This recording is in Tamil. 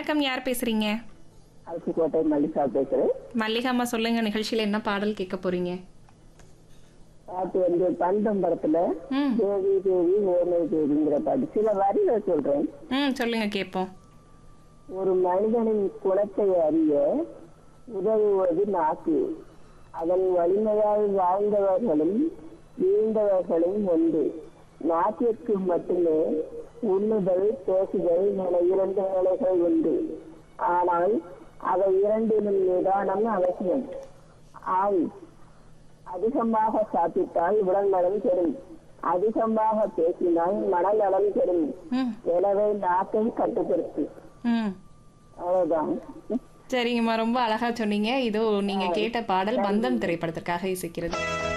வணக்கம் யார் பேசுறீங்க அரசுக்கோட்டை மல்லிகா பேசுறேன் மல்லிகாமா சொல்லுங்க நிகழ்ச்சியில என்ன பாடல் கேட்க போறீங்க பாட்டு வந்து பந்தம் படத்துல ம் தேவி தேவி ஓமை தேவிங்கிற பாட்டு சில வரிகளை சொல்றேன் ம் சொல்லுங்க கேட்போம் ஒரு மனிதனின் குணத்தை அறிய உதவுவது நாக்கு அதன் வலிமையால் வாழ்ந்தவர்களும் வீழ்ந்தவர்களும் உண்டு நாட்டிற்கு மட்டுமே உண்ணுதல் பேசுதல் என இரண்டு நிலைகள் உண்டு ஆனால் அவை இரண்டிலும் நிதானம் அவசியம் ஆள் அதிகமாக சாப்பிட்டால் உடல் நலம் கெடும் அதிகமாக பேசினால் மனநலம் கெடும் ம் எனவே நாக்கை கட்டுப்படுத்து ம் அவ்வளவுதான் சரிங்கம்மா ரொம்ப அழகா சொன்னீங்க இதோ நீங்க கேட்ட பாடல் பந்தம் திரைப்படத்திற்காக இசைக்கிறது